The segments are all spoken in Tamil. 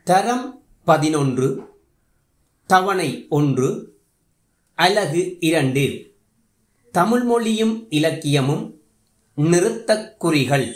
தரம் பதினொன்று தவணை ஒன்று அலகு இரண்டு தமிழ் மொழியும் இலக்கியமும் நிறுத்தக் குறிகள்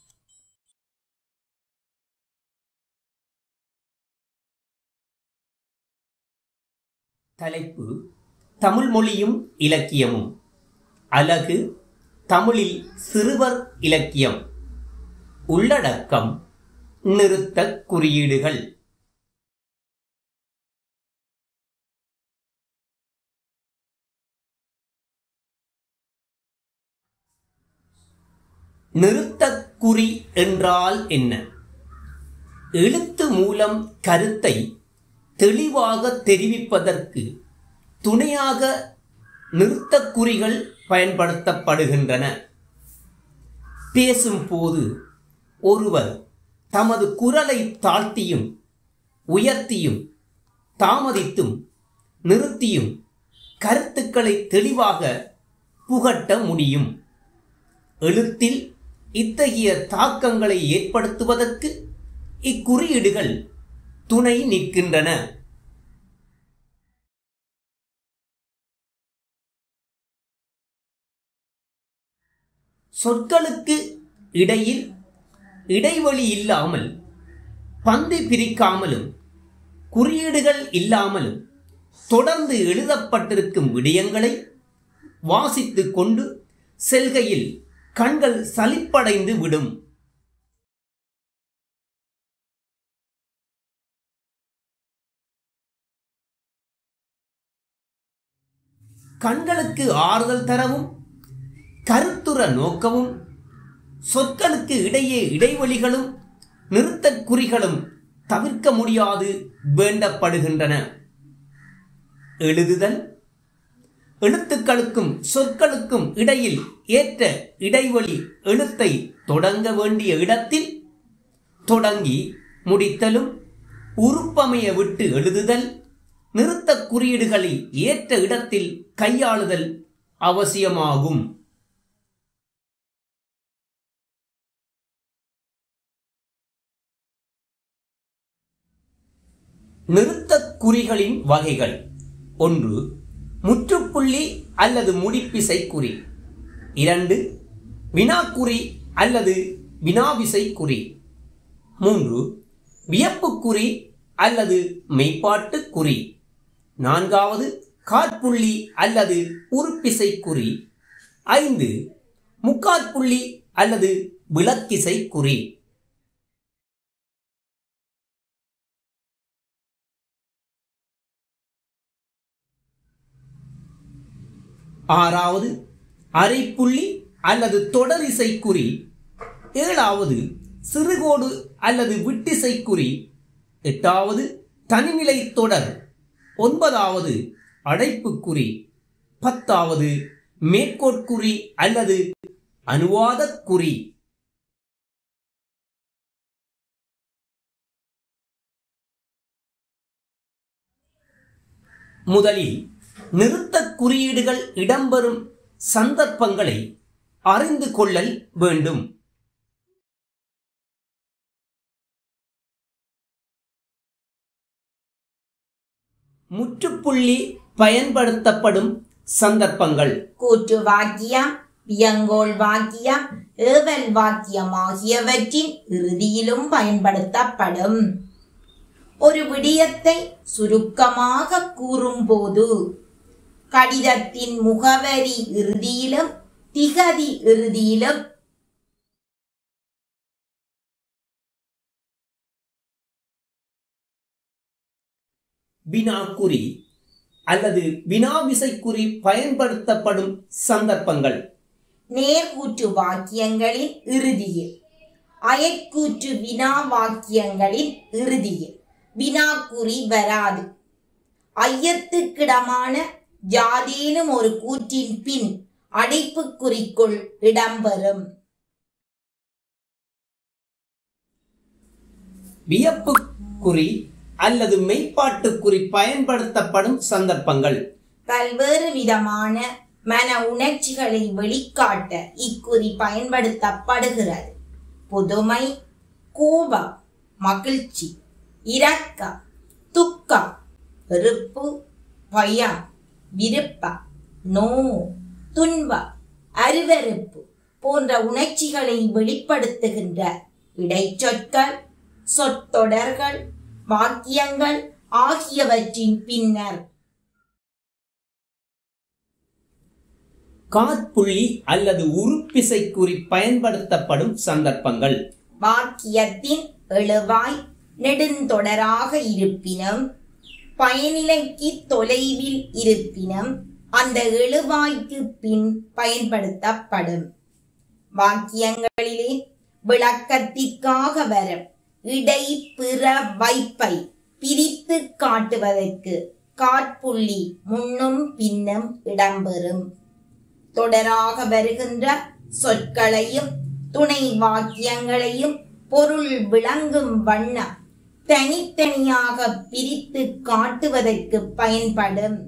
தலைப்பு தமிழ் மொழியும் இலக்கியமும் அலகு தமிழில் சிறுவர் இலக்கியம் உள்ளடக்கம் நிறுத்தக் குறியீடுகள் நிறுத்தக் குறி என்றால் என்ன எழுத்து மூலம் கருத்தை தெளிவாக தெரிவிப்பதற்கு துணையாக நிறுத்தக் குறிகள் பயன்படுத்தப்படுகின்றன பேசும்போது ஒருவர் தமது குரலை தாழ்த்தியும் உயர்த்தியும் தாமதித்தும் நிறுத்தியும் கருத்துக்களை தெளிவாக புகட்ட முடியும் எழுத்தில் இத்தகைய தாக்கங்களை ஏற்படுத்துவதற்கு இக்குறியீடுகள் துணை நிற்கின்றன சொற்களுக்கு இடையில் இடைவெளி இல்லாமல் பந்து பிரிக்காமலும் குறியீடுகள் இல்லாமலும் தொடர்ந்து எழுதப்பட்டிருக்கும் விடயங்களை வாசித்துக் கொண்டு செல்கையில் கண்கள் சலிப்படைந்து விடும் கண்களுக்கு ஆறுதல் தரவும் கருத்துற நோக்கவும் சொற்களுக்கு இடையே இடைவெளிகளும் நிறுத்தக் குறிகளும் தவிர்க்க முடியாது வேண்டப்படுகின்றன எழுதுதல் எழுத்துக்களுக்கும் சொற்களுக்கும் இடையில் ஏற்ற இடைவெளி எழுத்தை தொடங்க வேண்டிய இடத்தில் தொடங்கி முடித்தலும் உருப்பமைய விட்டு எழுதுதல் நிறுத்தக் குறியீடுகளில் ஏற்ற இடத்தில் கையாளுதல் அவசியமாகும் நிறுத்தக் குறிகளின் வகைகள் ஒன்று முற்றுப்புள்ளி அல்லது முடிப்பிசை குறி இரண்டு வினாக்குறி அல்லது வினாவிசை குறி மூன்று வியப்புக்குறி அல்லது மெய்ப்பாட்டு குறி நான்காவது காற்புள்ளி அல்லது உறுப்பிசை குறி ஐந்து முக்காற்புள்ளி அல்லது விளக்கிசை குறி ஆறாவது அரைப்புள்ளி அல்லது தொடரிசை குறி ஏழாவது சிறுகோடு அல்லது விட்டிசை குறி எட்டாவது தனிநிலை தொடர் ஒன்பதாவது அடைப்புக்குறி பத்தாவது மேற்கோட்குறி அல்லது அனுவாதக் குறி முதலில் நிறுத்தக் குறியீடுகள் இடம்பெறும் சந்தர்ப்பங்களை அறிந்து கொள்ளல் வேண்டும் முற்றுப்புள்ளி பயன்படுத்தப்படும் சந்தர்ப்பங்கள் கூற்று வாக்கியம் வியங்கோள் வாக்கியம் ஏவல் வாக்கியம் ஆகியவற்றின் இறுதியிலும் பயன்படுத்தப்படும் ஒரு விடயத்தை சுருக்கமாக கூறும்போது கடிதத்தின் முகவரி இறுதியிலும் திகதி இறுதியிலும் வினாக்குறி அல்லது வினாவிசைக்குறி பயன்படுத்தப்படும் சந்தர்ப்பங்கள் நேர்கூற்று வாக்கியங்களின் இறுதியில் அயற்கூற்று வினா வாக்கியங்களின் இறுதியில் வினாக்குறி வராது ஐயத்துக்கிடமான யாதேனும் ஒரு கூற்றின் பின் அடைப்புக்குறிக்குள் இடம்பெறும் வியப்புக்குறி அல்லது மெய்ப்பாட்டுக்குறி பயன்படுத்தப்படும் சந்தர்ப்பங்கள் பல்வேறு விதமான மன உணர்ச்சிகளை வெளிக்காட்ட இக்குறி பயன்படுத்தப்படுகிறது புதுமை கோபம் மகிழ்ச்சி இரக்கம் துக்கம் வெறுப்பு பயம் விருப்பம் நோ துன்பம் அருவருப்பு போன்ற உணர்ச்சிகளை வெளிப்படுத்துகின்ற இடைச்சொற்கள் சொற்றொடர்கள் வாக்கியங்கள் ஆகியவற்றின் பின்னர் காற்புள்ளி அல்லது உருப்பிசை குறி பயன்படுத்தப்படும் சந்தர்ப்பங்கள் வாக்கியத்தின் எழுவாய் நெடுந்தொடராக இருப்பினும் பயனிலைக்கு தொலைவில் இருப்பினும் அந்த எழுவாய்க்கு பின் பயன்படுத்தப்படும் வாக்கியங்களிலே விளக்கத்திற்காக வரும் இடை பிற வைப்பை பிரித்து காட்டுவதற்கு காற்புள்ளி முன்னும் பின்னும் இடம்பெறும் தொடராக வருகின்ற சொற்களையும் துணை வாக்கியங்களையும் பொருள் விளங்கும் வண்ணம் தனித்தனியாக பிரித்து காட்டுவதற்கு பயன்படும்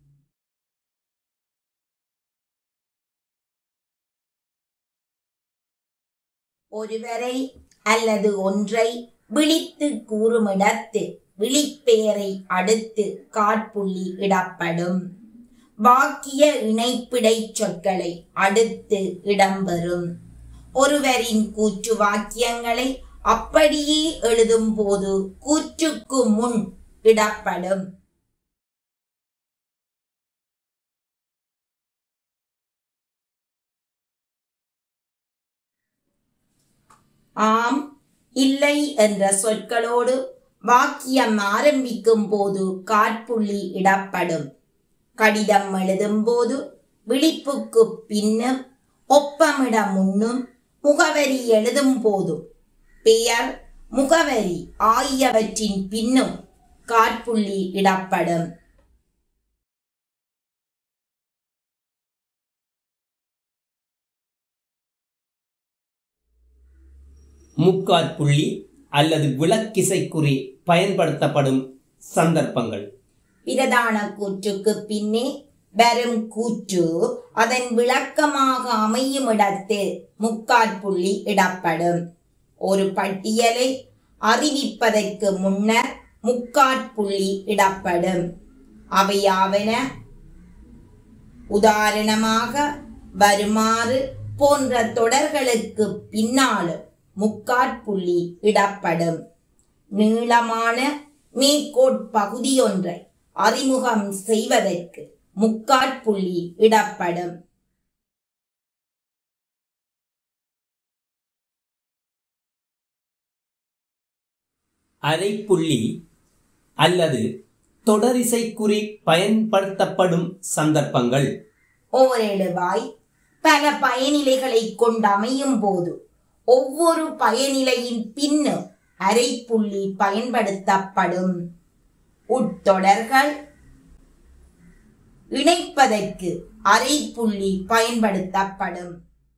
ஒருவரை அல்லது ஒன்றை விழித்து கூறுமிடத்து விழிப்பெயரை அடுத்து காற்புள்ளி இடப்படும் வாக்கிய இணைப்பிடை சொற்களை அடுத்து இடம்பெறும் ஒருவரின் கூற்று வாக்கியங்களை அப்படியே எழுதும் போது கூற்றுக்கு முன் இடப்படும் ஆம் இல்லை என்ற சொற்களோடு வாக்கியம் ஆரம்பிக்கும் போது காற்புள்ளி இடப்படும் கடிதம் எழுதும் போது விழிப்புக்கு பின்னும் ஒப்பமிட முன்னும் முகவரி எழுதும் போதும் பெயர் முகவரி ஆகியவற்றின் பின்னும் காற்புள்ளி இடப்படும் முக்காற்புள்ளி அல்லது விளக்கிசை குறி பயன்படுத்தப்படும் சந்தர்ப்பங்கள் பிரதான கூற்றுக்கு பின்னே வரும் கூற்று அதன் விளக்கமாக அமையும் இடத்து முக்காற்புள்ளி இடப்படும் ஒரு பட்டியலை அறிவிப்பதற்கு முன்னர் முக்காற்புள்ளி இடப்படும் அவையாவன உதாரணமாக வருமாறு போன்ற தொடர்களுக்கு பின்னாலும் முக்காற்புள்ளி இடப்படும் நீளமான மேற்கோட்பகுதியொன்றை அறிமுகம் செய்வதற்கு முக்காற்புள்ளி இடப்படும் அரைப்புள்ளி அல்லது தொடரிசை குறி பயன்படுத்தப்படும் சந்தர்ப்பங்கள் ஓரெழுவாய் பல பயனிலைகளை கொண்டு அமையும் போது ஒவ்வொரு பயனிலையின் பின்னும் அரைப்புள்ளி பயன்படுத்தப்படும் உட்தொடர்கள் இணைப்பதற்கு அரைப்புள்ளி பயன்படுத்தப்படும்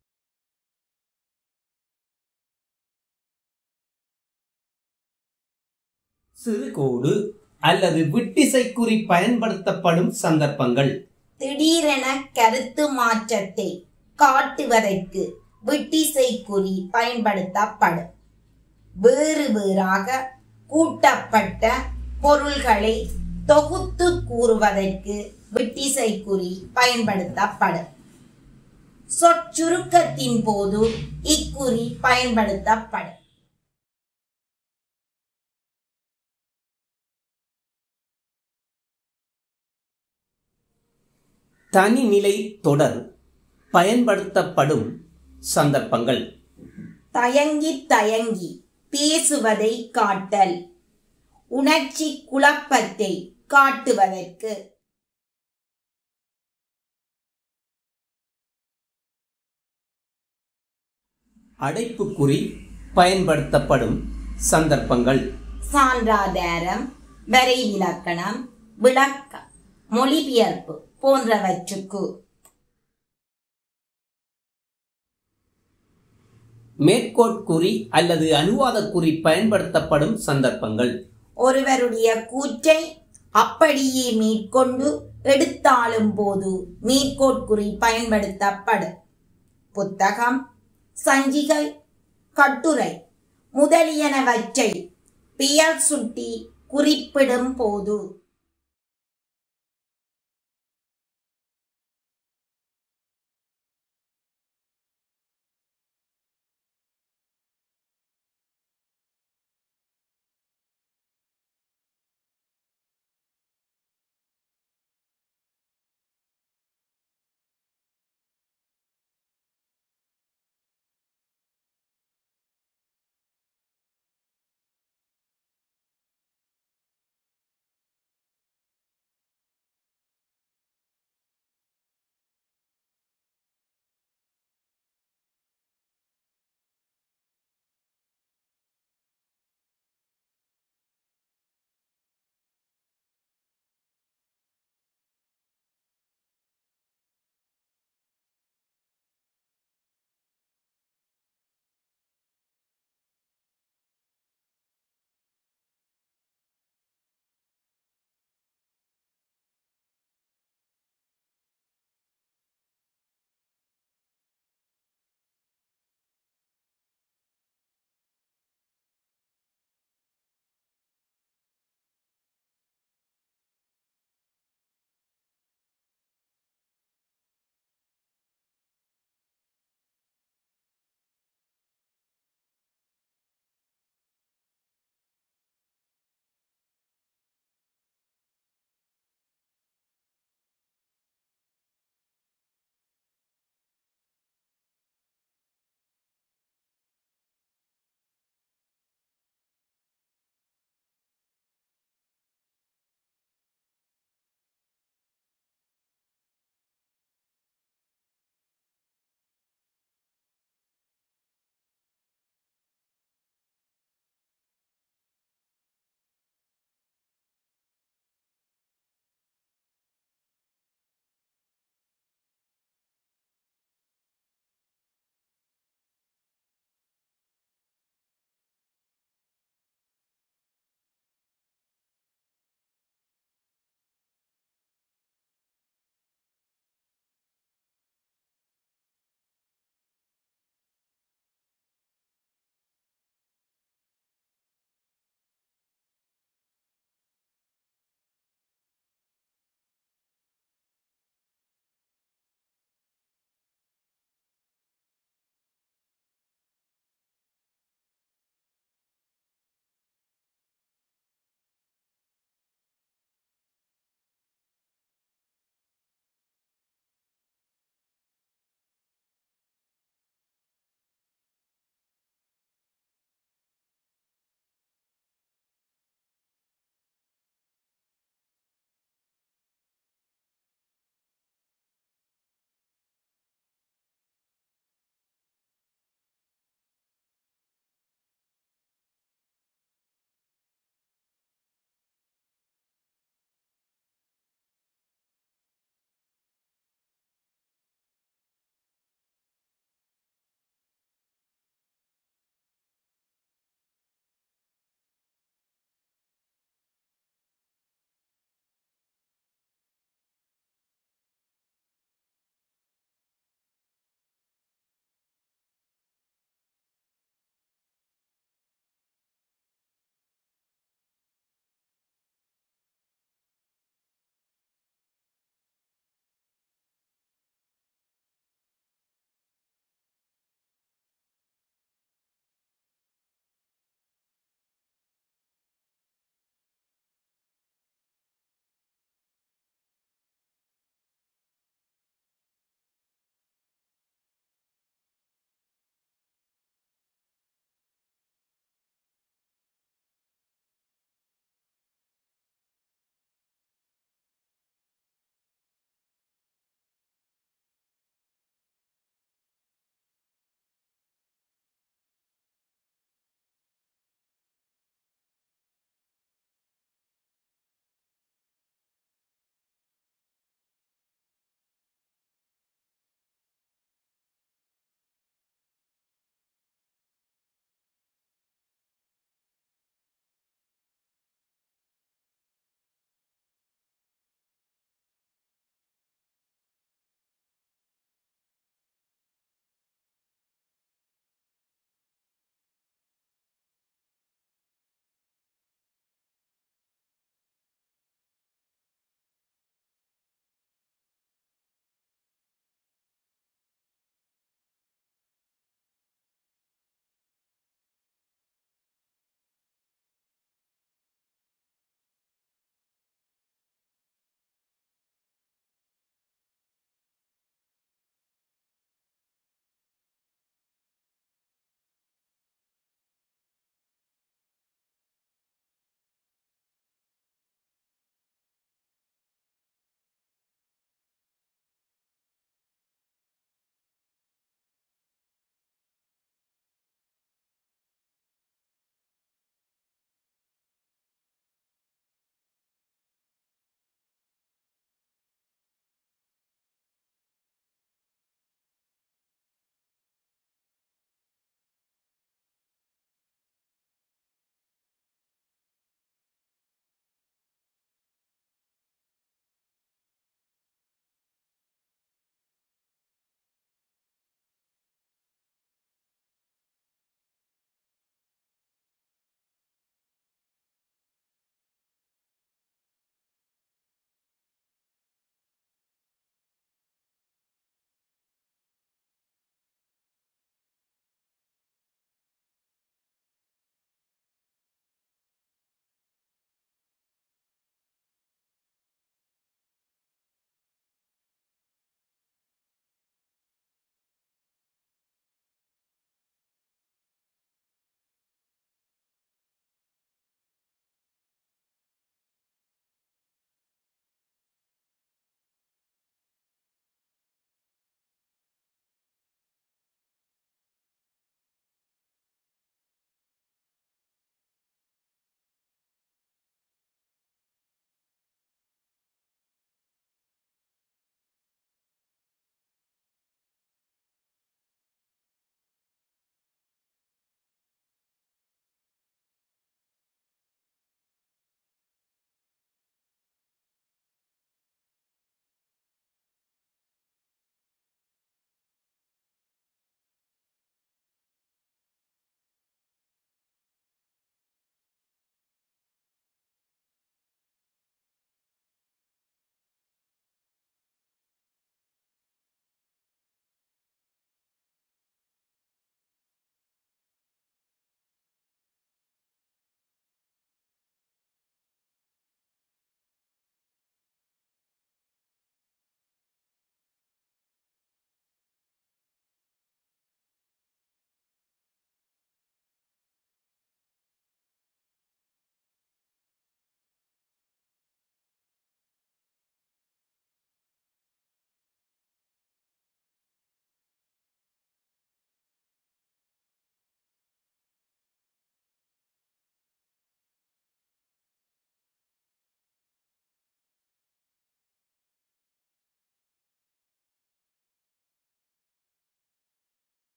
சிறுகோடு அல்லது விட்டிசை குறி பயன்படுத்தப்படும் சந்தர்ப்பங்கள் திடீரென கருத்து மாற்றத்தை காட்டுவதற்கு விட்டிசை குறி பயன்படுத்தப்படும் வேறு வேறாக கூட்டப்பட்ட பொருள்களை தொகுத்து கூறுவதற்கு விட்டிசை குறி பயன்படுத்தப்படும் சொற்சுருக்கத்தின் போது இக்குறி பயன்படுத்தப்படும் தனிநிலை தொடர் பயன்படுத்தப்படும் சந்தர்ப்பங்கள் தயங்கி தயங்கி பேசுவதை காட்டல் உணர்ச்சி குழப்பத்தை காட்டுவதற்கு அடைப்புக்குறி பயன்படுத்தப்படும் சந்தர்ப்பங்கள் சான்றாதாரம் வரை இலக்கணம் விளக்கம் மொழிபெயர்ப்பு போன்றவற்றுக்கு மேற்கோட்குறி அல்லது அனுவாதக் குறி பயன்படுத்தப்படும் சந்தர்ப்பங்கள் ஒருவருடைய கூற்றை அப்படியே மேற்கொண்டு எடுத்தாளும் போது மேற்கோட்குறி பயன்படுத்தப்படும் புத்தகம் சஞ்சிகை கட்டுரை முதலியனவற்றை பெயர் சுட்டி குறிப்பிடும் போது